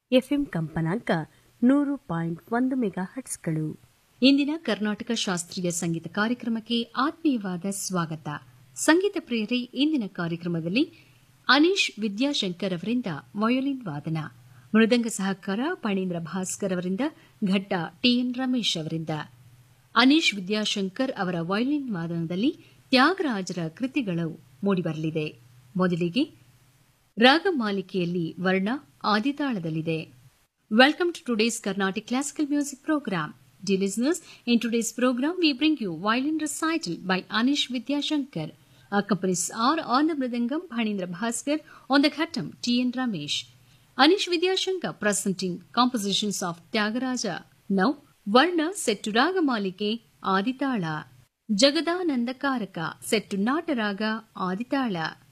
FM ಕಂಪನಾಂಕ ನೂರು point ಒಂದು ಮೆಗಾ ಹಟ್ಸ್ಗಳು ಇಂದಿನ ಕರ್ನಾಟಕ ಶಾಸ್ತ್ರೀಯ ಸಂಗೀತ ಕಾರ್ಯಕ್ರಮಕ್ಕೆ ಆತ್ಮೀಯವಾದ ಸ್ವಾಗತ ಸಂಗೀತ ಪ್ರಿಯರೇ ಇಂದಿನ ಕಾರ್ಯಕ್ರಮದಲ್ಲಿ ಅನೀಶ್ ವಿದ್ಯಾಶಂಕರ್ ಅವರಿಂದ ವಯೋಲಿನ್ ವಾದನ ಮೃದಂಗ ಸಹಕಾರ ಪಣೀಂದ್ರ ಭಾಸ್ಕರ್ ಅವರಿಂದ ಘಟ್ಟ ಟಿಎನ್ ರಮೇಶ್ ಅವರಿಂದ ಅನೀಶ್ ವಿದ್ಯಾಶಂಕರ್ ಅವರ ವಯೋಲಿನ್ ವಾದನದಲ್ಲಿ ತ್ಯಾಗರಾಜರ ಕೃತಿಗಳು ಮೂಡಿಬರಲಿದೆ ಮೊದಲಿಗೆ ರಾಗಮಾಲಿಕೆಯಲ್ಲಿ ವರ್ಣ ಆದಿತಾಳದಲ್ಲಿದೆ Welcome to today's Carnatic Classical Music Program. Dear listeners, in today's program we bring you violin recital by Anish Vidyashankar. Accompanies are on the Mridangam Bhanindra Bhaskar, on the Ghattam T.N. Ramesh. Anish Vidyashankar presenting compositions of Tyagaraja. Now, Varna set to Ragamalike Aditala. Jagadananda Karaka set to Nataraga Aditala.